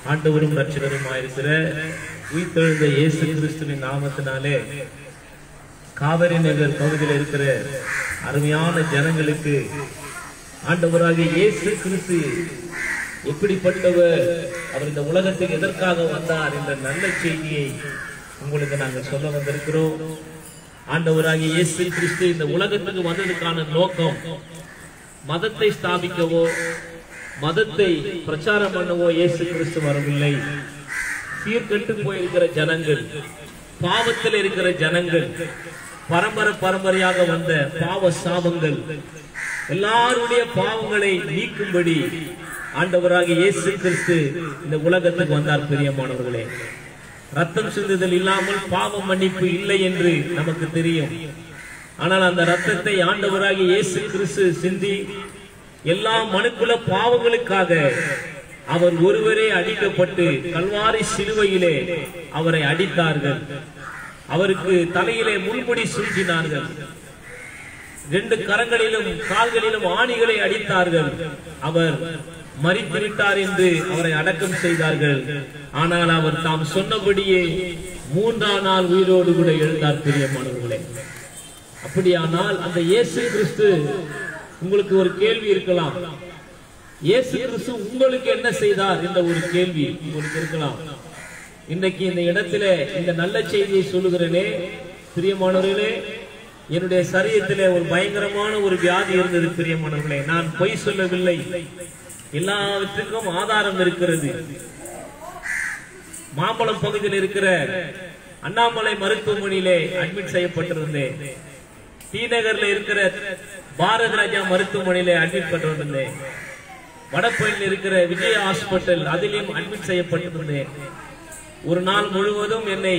ஆண்டவரும் ரட்சகருமாயிருக்கிற உயிர்த்தெழுந்த இயேசு கிறிஸ்துவின் நாமத்தினாலே காவிரி நகர் பகுதியில் இருக்கிற அருமையான ஜனங்களுக்கு ஆண்டவராகிய இயேசு கிறிஸ்து எப்படிப்பட்டவர் அவர் இந்த உலகத்தில் எதற்காக வந்தார் என்ற நல்ல செய்தியை உங்களுக்கு நாங்கள் சொல்ல வந்திருக்கிறோம் ஆண்டவராகிய இயேசு கிறிஸ்து இந்த உலகத்துக்கு வந்ததுக்கான நோக்கம் மதத்தை ஸ்தாபிக்கவோ மதத்தை பிரச்சாரம் பண்ணவோ இயேசு கிறிஸ்து வரவில்லை சீர்கெட்டு போயிருக்கிற ஜனங்கள் பாவத்தில் இருக்கிற ஜனங்கள் பரம்பரை பரம்பரையாக வந்த பாவ சாபங்கள் எல்லாருடைய பாவங்களை நீக்கும்படி ஆண்டவராக இயேசு கிறிஸ்து இந்த உலகத்துக்கு வந்தார் பிரியமானவர்களே ரத்தம் சிந்துதல் இல்லாமல் பாவ மன்னிப்பு இல்லை என்று நமக்கு தெரியும் ஆனால் அந்த ரத்தத்தை ஆண்டவராக இயேசு கிறிஸ்து சிந்தி எல்லா மனுக்குல பாவங்களுக்காக அவர் ஒருவரே அடிக்கப்பட்டு கல்வாரி சிலுவையிலே அவரை அடித்தார்கள் அவருக்கு தலையிலே முள்முடி சூழ்த்தினார்கள் ரெண்டு கரங்களிலும் கால்களிலும் ஆணிகளை அடித்தார்கள் அவர் மறித்து விட்டார் என்று அவரை அடக்கம் செய்தார்கள் ஆனால் அவர் தாம் சொன்னபடியே மூன்றாம் நாள் உயிரோடு கூட எழுந்தார் பிரியமானவர்களே அப்படியானால் அந்த இயேசு கிறிஸ்து உங்களுக்கு ஒரு கேள்வி இருக்கலாம் இயேசு கிறிஸ்து உங்களுக்கு என்ன செய்தார் என்ற ஒரு கேள்வி உங்களுக்கு இருக்கலாம் இன்றைக்கு இந்த இடத்துல இந்த நல்ல செய்தியை சொல்லுகிறேனே பிரியமானவர்களே என்னுடைய சரீரத்திலே ஒரு பயங்கரமான ஒரு வியாதி இருந்தது பிரியமானவர்களே நான் பொய் சொல்லவில்லை எல்லாவற்றுக்கும் ஆதாரம் இருக்கிறது மாம்பழம் பகுதியில் இருக்கிற அண்ணாமலை மருத்துவமனையிலே அட்மிட் செய்யப்பட்டிருந்தேன் டி நகர்ல இருக்கிற பாரத் ராஜா மருத்துவமனையிலே அட்மிட் பண்ணிருந்தேன் வடபழனியில் இருக்கிற விஜய் ஹாஸ்பிட்டல் அதிலும் அட்மிட் செய்யப்பட்டிருந்தேன் ஒரு நாள் முழுவதும் என்னை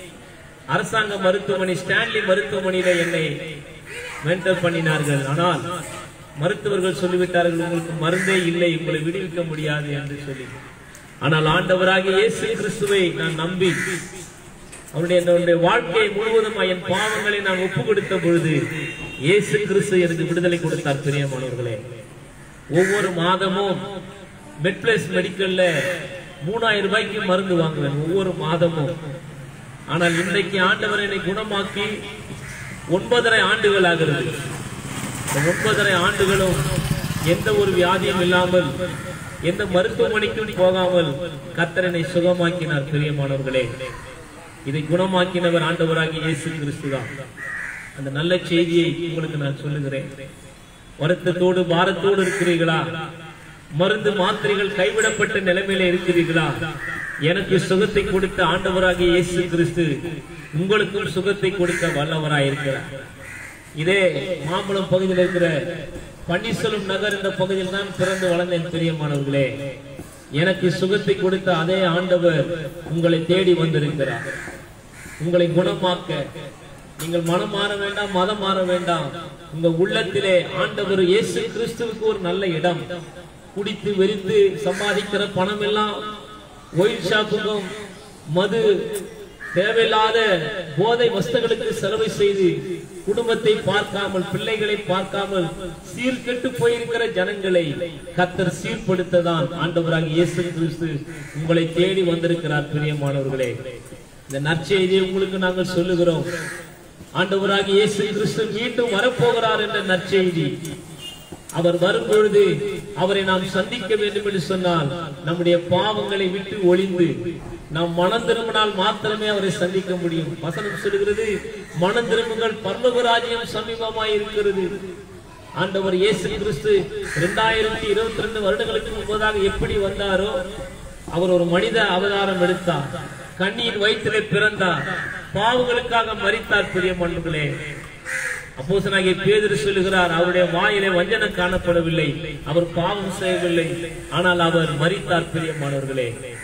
அரசாங்க மருத்துவமனை ஸ்டான்லி மருத்துவமனையில என்னை மென்டர் பண்ணினார்கள் ஆனால் மருத்துவர்கள் சொல்லிவிட்டார்கள் உங்களுக்கு மருந்தே இல்லை உங்களை விடுவிக்க முடியாது என்று சொல்லி ஆனால் ஆண்டவராகிய இயேசு கிறிஸ்துவை நான் நம்பி அவருடைய என்னுடைய வாழ்க்கை முழுவதும் என் பாவங்களை நான் ஒப்பு கொடுத்த பொழுது இயேசு கிறிஸ்து எனக்கு விடுதலை கொடுத்தார் பிரியமானவர்களே ஒவ்வொரு மாதமும் மெட்பிளஸ் மெடிக்கல்ல மூணாயிரம் ரூபாய்க்கு மருந்து வாங்குவேன் ஒவ்வொரு மாதமும் ஆனால் இன்றைக்கு ஆண்டவர் என்னை குணமாக்கி ஒன்பதரை ஆண்டுகள் ஆகிறது இந்த ஒன்பதரை ஆண்டுகளும் எந்த ஒரு வியாதியும் இல்லாமல் எந்த மருத்துவமனைக்கும் போகாமல் கத்தரனை சுகமாக்கினார் பிரியமானவர்களே இதை குணமாக்கினவர் ஆண்டவராகிய இயேசு கிறிஸ்து தான் அந்த நல்ல செய்தியை உங்களுக்கு நான் சொல்லுகிறேன் வருத்தத்தோடு பாரத்தோடு இருக்கிறீர்களா மருந்து மாத்திரைகள் கைவிடப்பட்ட நிலைமையில இருக்கிறீர்களா எனக்கு சுகத்தை கொடுத்த ஆண்டவராகிய இயேசு கிறிஸ்து உங்களுக்கும் சுகத்தை கொடுக்க வல்லவராய் இருக்கிறார் இதே மாம்பழம் பகுதியில் இருக்கிற பன்னீர்செல்வம் நகர் என்ற பகுதியில் தான் பிறந்து வளர்ந்தேன் பிரியமானவர்களே எனக்கு சுகத்தை கொடுத்த அதே ஆண்டவர் உங்களை தேடி வந்திருக்கிறார் உங்களை குணமாக்க நீங்கள் மனம் மாற வேண்டாம் மதம் மாற வேண்டாம் உங்க உள்ளத்திலே ஆண்டவர் இயேசு கிறிஸ்துவுக்கு ஒரு நல்ல இடம் குடித்து வெறித்து சம்பாதிக்கிற பணம் எல்லாம் ஒயின் ஷாப்புக்கும் மது தேவையில்லாத போதை வஸ்துகளுக்கு செலவு செய்து குடும்பத்தை பார்க்காமல் பிள்ளைகளை பார்க்காமல் சீர்கெட்டு போயிருக்கிற ஜனங்களை கத்தர் சீர்படுத்ததான் ஆண்டவராக இயேசு கிறிஸ்து உங்களை தேடி வந்திருக்கிறார் பிரியமானவர்களே இந்த நற்செய்தியை உங்களுக்கு நாங்கள் சொல்லுகிறோம் ஆண்டவராக இயேசு கிறிஸ்து மீண்டும் வரப்போகிறார் என்ற நற்செய்தி அவர் வரும்பொழுது அவரை நாம் சந்திக்க வேண்டும் என்று சொன்னால் நம்முடைய பாவங்களை விட்டு ஒளிந்து நாம் மனம் திரும்பினால் மாத்திரமே அவரை சந்திக்க முடியும் வசனம் சொல்கிறது மனம் திரும்புங்கள் பரலோகராஜ்யம் சமீபமாய் இருக்கிறது ஆண்டவர் இயேசு கிறிஸ்து இரண்டாயிரத்தி இருபத்தி ரெண்டு வருடங்களுக்கு முன்பதாக எப்படி வந்தாரோ அவர் ஒரு மனித அவதாரம் எடுத்தார் கண்ணியின் வயிற்றிலே பிறந்தார் பாவங்களுக்காக மறித்தார் பிரியமானவர்களே அப்போசனாகிய பேதுரு சொல்லுகிறார் அவருடைய வாயிலே வஞ்சனம் காணப்படவில்லை அவர் பாவம் செய்யவில்லை ஆனால் அவர் மறித்தார் பிரியமானவர்களே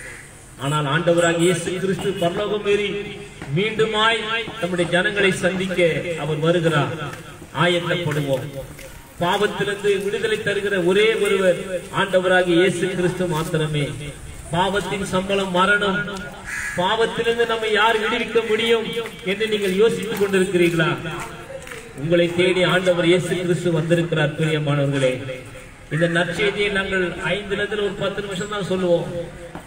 ஆனால் ஆண்டவராக இயேசு கிறிஸ்து பரலோகம் ஏறி மீண்டுமாய் நம்முடைய ஜனங்களை சந்திக்க அவர் வருகிறார் ஆயத்தப்படுவோம் பாவத்திலிருந்து விடுதலை தருகிற ஒரே ஒருவர் ஆண்டவராக இயேசு கிறிஸ்து மாத்திரமே பாவத்தின் சம்பளம் மரணம் பாவத்திலிருந்து நம்ம யார் விடுவிக்க முடியும் என்று நீங்கள் யோசித்துக் கொண்டிருக்கிறீர்களா உங்களை தேடி ஆண்டவர் இயேசு கிறிஸ்து வந்திருக்கிறார் பிரியமானவர்களே இந்த நற்செய்தியை நாங்கள் ஐந்து இடத்துல ஒரு பத்து நிமிஷம் தான் சொல்லுவோம்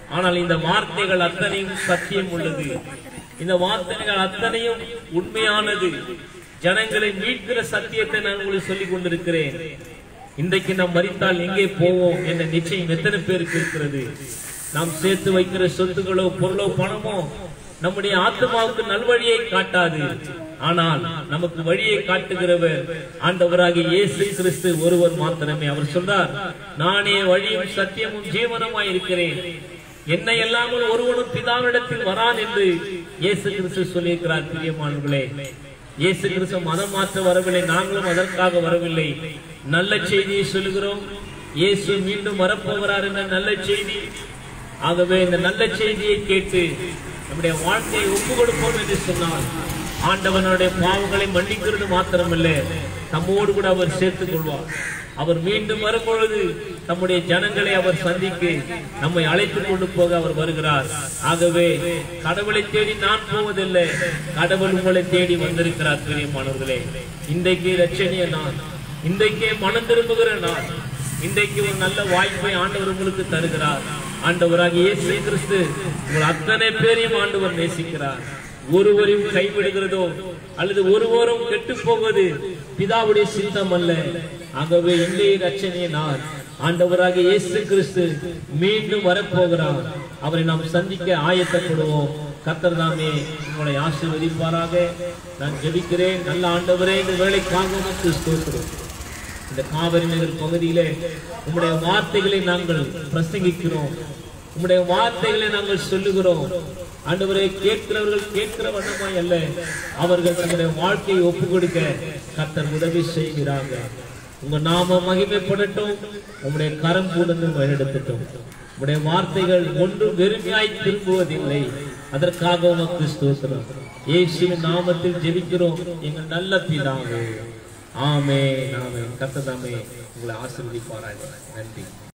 ஆனால் இந்த வார்த்தைகள் அத்தனையும் சத்தியம் உள்ளது இந்த வார்த்தைகள் அத்தனையும் உண்மையானது ஜனங்களை மீட்கிற சத்தியத்தை நான் உங்களுக்கு சொல்லிக் கொண்டிருக்கிறேன் இன்றைக்கு நாம் மறித்தால் எங்கே போவோம் என்ற நிச்சயம் எத்தனை பேருக்கு இருக்கிறது நாம் சேர்த்து வைக்கிற சொத்துக்களோ பொருளோ பணமோ நம்முடைய ஆத்மாவுக்கு நல்வழியை காட்டாது ஆனால் நமக்கு வழியை காட்டுகிறவர் ஆண்டவராகிய இயேசு கிறிஸ்து ஒருவர் மாத்திரமே அவர் சொல்றார் நானே வழியும் சத்தியமும் ஜீவனமாய் இருக்கிறேன் என்னை இல்லாமல் ஒருவனும் பிதாவிடத்தில் வரான் என்று இயேசு கிறிஸ்து சொல்லியிருக்கிறார் பிரியமானவர்களே இயேசு கிறிஸ்து மதம் மாற்ற வரவில்லை நாங்களும் அதற்காக வரவில்லை நல்ல செய்தியை சொல்லுகிறோம் இயேசு மீண்டும் வரப்போகிறார் என்ற நல்ல செய்தி ஆகவே இந்த நல்ல செய்தியை கேட்டு நம்முடைய வாழ்க்கையை ஒப்பு கொடுப்போம் என்று சொன்னால் ஆண்டவனுடைய பாவங்களை மன்னிக்கிறது மாத்திரமல்ல நம்மோடு கூட அவர் சேர்த்துக் கொள்வார் அவர் மீண்டும் வரும்பொழுது நம்முடைய ஜனங்களை அவர் சந்திக்க நம்மை அழைத்துக் கொண்டு போக அவர் வருகிறார் ஆகவே கடவுளை தேடி நான் போவதில்லை கடவுள் உங்களை தேடி வந்திருக்கிறார் பிரியமானவர்களே இன்றைக்கு ரட்சணிய நான் இன்றைக்கே மனம் திரும்புகிற நான் இன்றைக்கு ஒரு நல்ல வாய்ப்பை ஆண்டவர் உங்களுக்கு தருகிறார் ஆண்டவராக இயேசு கிறிஸ்து உங்கள் அத்தனை பேரையும் ஆண்டவர் நேசிக்கிறார் ஒருவரையும் கைவிடுகிறதோ அல்லது ஒருவரும் கெட்டு போவது பிதாவுடைய சித்தம் அல்ல ஆகவே என்னைய ரட்சணையை நான் ஆண்டவராக இயேசு கிறிஸ்து மீண்டும் வரப்போகிறார் அவரை நாம் சந்திக்க ஆயத்தப்படுவோம் கர்த்தர் தாமே உங்களை ஆசீர்வதிப்பாராக நான் ஜெபிக்கிறேன் நல்ல ஆண்டவரே இந்த வேலைக்காக உமக்கு ஸ்தோத்திரம் இந்த காவிரி நகர் பகுதியிலே உம்முடைய வார்த்தைகளை நாங்கள் பிரசங்கிக்கிறோம் உம்முடைய வார்த்தைகளை நாங்கள் சொல்லுகிறோம் ஆண்டவரை கேட்கிறவர்கள் கேட்கிற வண்ணமாய் அல்ல அவர்கள் தங்களுடைய வாழ்க்கையை ஒப்பு கொடுக்க கர்த்தர் உதவி செய்கிறாங்க உங்க நாம மகிமைப்படட்டும் உம்முடைய கரம் கூடந்து வழிநடத்தட்டும் உம்முடைய வார்த்தைகள் ஒன்றும் வெறுமையாய் திரும்புவதில்லை அதற்காக உமக்கு ஸ்தோத்திரம் இயேசுவின் நாமத்தில் ஜெபிக்கிறோம் எங்கள் நல்ல பிதாவே ஆமே நாமே கர்த்ததாமே உங்களை ஆசீர்வதிப்பாராக நன்றி